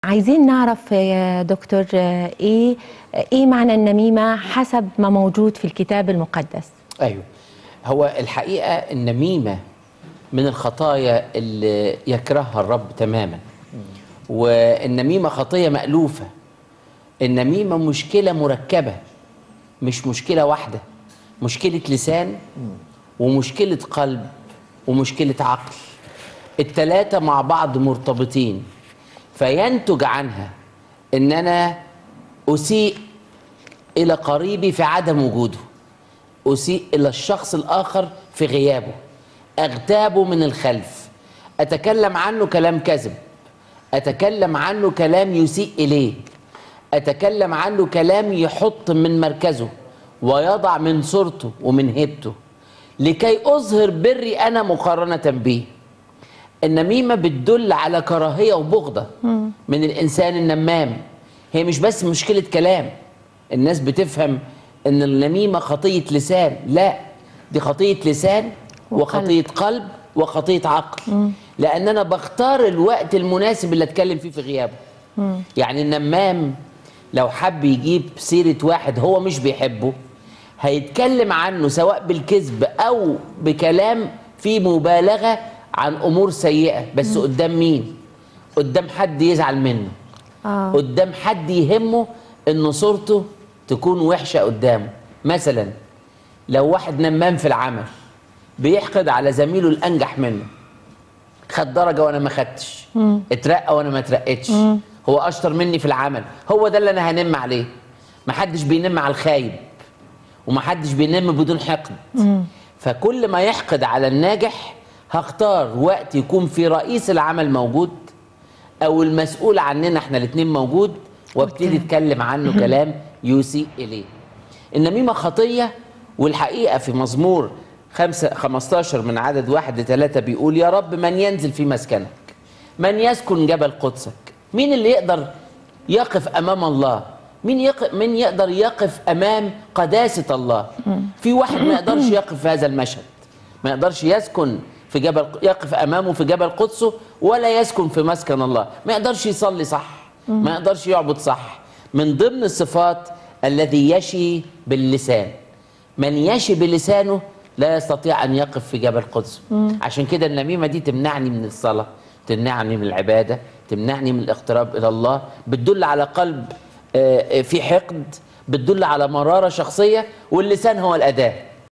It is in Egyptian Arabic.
عايزين نعرف يا دكتور ايه ايه معنى النميمه حسب ما موجود في الكتاب المقدس ايوه هو الحقيقه النميمه من الخطايا اللي يكرهها الرب تماما والنميمه خطيه مألوفه النميمه مشكله مركبه مش مشكله واحده مشكله لسان ومشكله قلب ومشكله عقل التلاتة مع بعض مرتبطين فينتج عنها ان انا اسيء الى قريبي في عدم وجوده اسيء الى الشخص الاخر في غيابه اغتابه من الخلف اتكلم عنه كلام كذب اتكلم عنه كلام يسيء اليه اتكلم عنه كلام يحط من مركزه ويضع من صورته ومن هيبته لكي اظهر بري انا مقارنه به النميمه بتدل على كراهيه وبغضه من الانسان النمام هي مش بس مشكله كلام الناس بتفهم ان النميمه خطيه لسان لا دي خطيه لسان وخطيه قلب وخطيه عقل لان انا بختار الوقت المناسب اللي اتكلم فيه في غيابه يعني النمام لو حب يجيب سيره واحد هو مش بيحبه هيتكلم عنه سواء بالكذب او بكلام فيه مبالغه عن امور سيئه بس قدام مين قدام حد يزعل منه اه قدام حد يهمه ان صورته تكون وحشه قدامه مثلا لو واحد نمام في العمل بيحقد على زميله الانجح منه خد درجه وانا ما خدتش اترقى وانا ما اترقتش هو اشطر مني في العمل هو ده اللي انا هنم عليه محدش بينم على الخايب ومحدش بينم بدون حقد فكل ما يحقد على الناجح هختار وقت يكون في رئيس العمل موجود او المسؤول عننا احنا الاثنين موجود وابتدي اتكلم عنه كلام يسيء اليه النميمه خطيه والحقيقه في مزمور خمسة 15 من عدد واحد لثلاثة بيقول يا رب من ينزل في مسكنك من يسكن جبل قدسك مين اللي يقدر يقف امام الله مين يق... مين يقدر يقف امام قداسه الله في واحد ما يقدرش يقف في هذا المشهد ما يقدرش يسكن في جبل يقف امامه في جبل قدسه ولا يسكن في مسكن الله ما يقدرش يصلي صح ما يقدرش يعبد صح من ضمن الصفات الذي يشي باللسان من يشي بلسانه لا يستطيع ان يقف في جبل قدسه عشان كده النميمه دي تمنعني من الصلاه تمنعني من العباده تمنعني من الاقتراب الى الله بتدل على قلب آه، آه، في حقد بتدل على مراره شخصيه واللسان هو الاداه